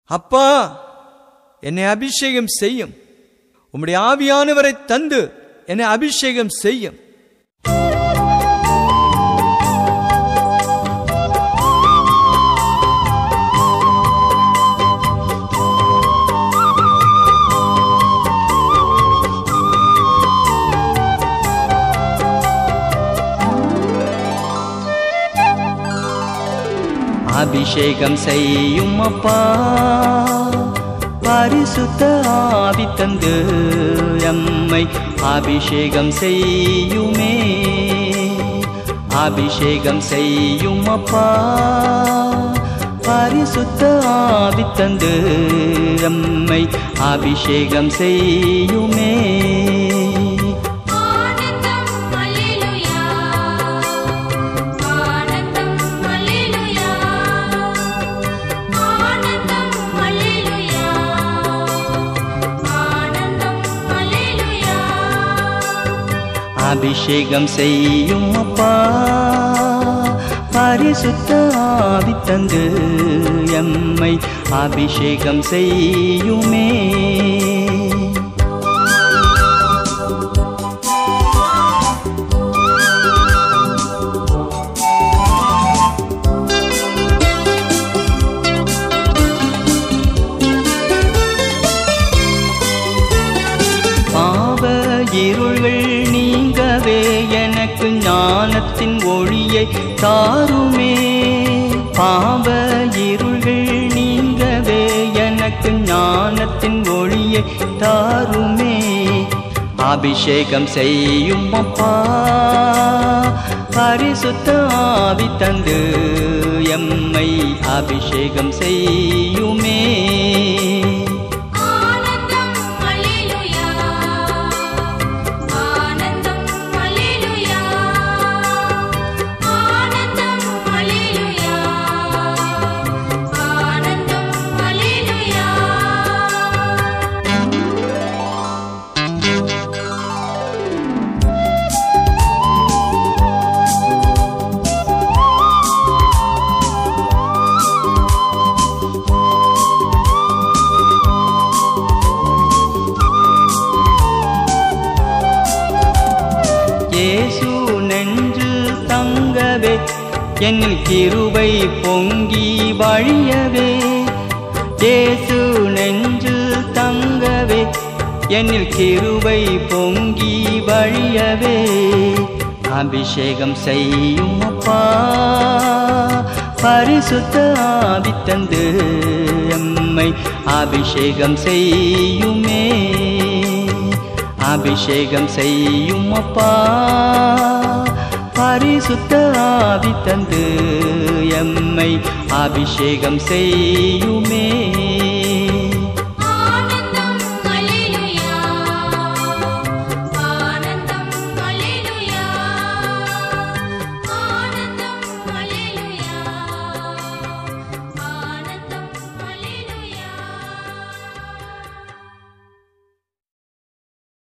அப்பா என்னை அபிஷேகம் செய்யும் உம்முடைய ஆவியானவரை தந்து என்னை அபிஷேகம் செய்யும் அபிஷேகம் செய்யும் அப்பா பரிசுத்த ஆவி தந்து எம்மை அபிஷேகம் செய்யுமே அபிஷேகம் செய்யும் அப்பா பரிசுத்த ஆவி தந்து எம்மை அபிஷேகம் செய்யுமே ஆனந்தம் அல்லேலூயா ஆனந்தம் அல்லேலூயா ஆனந்தம் அல்லேலூயா ஆனந்தம் அல்லேலூயா அபிஷேகம் செய்யும் அப்பா பரிசுத்த ஆவி தந்து எம்மை அபிஷேகம் செய்யுமே பாவ இருள்கள் நீங்கவே எனக்கு ஞானத்தின் ஒளியை தாருமே பாவ இருள்கள் நீங்கவே எனக்கு ஞானத்தின் ஒளியை தாருமே அபிஷேகம் செய்யும் அப்பா பரிசுத்த ஆவி தந்து எம்மை அபிஷேகம் செய்யுமே ஆனந்தம் அல்லேலூயா ஆனந்தம் அல்லேலூயா ஆனந்தம் அல்லேலூயா ஆனந்தம் அல்லேலூயா இயேசு நெஞ்சு தங்கவே என்னில் கிருபை பொங்கி வழியவே இயேசு நெஞ்சு தங்கவே என்னில் கிருபை பொங்கி வழியவே அபிஷேகம் செய்யும் அப்பா பரிசுத்த ஆவி தந்து எம்மை அபிஷேகம் செய்யுமே அபிஷேகம் செய்யும் அப்பா பரிசுத்த ஆவி தந்து எம்மை அபிஷேகம் செய்யுமே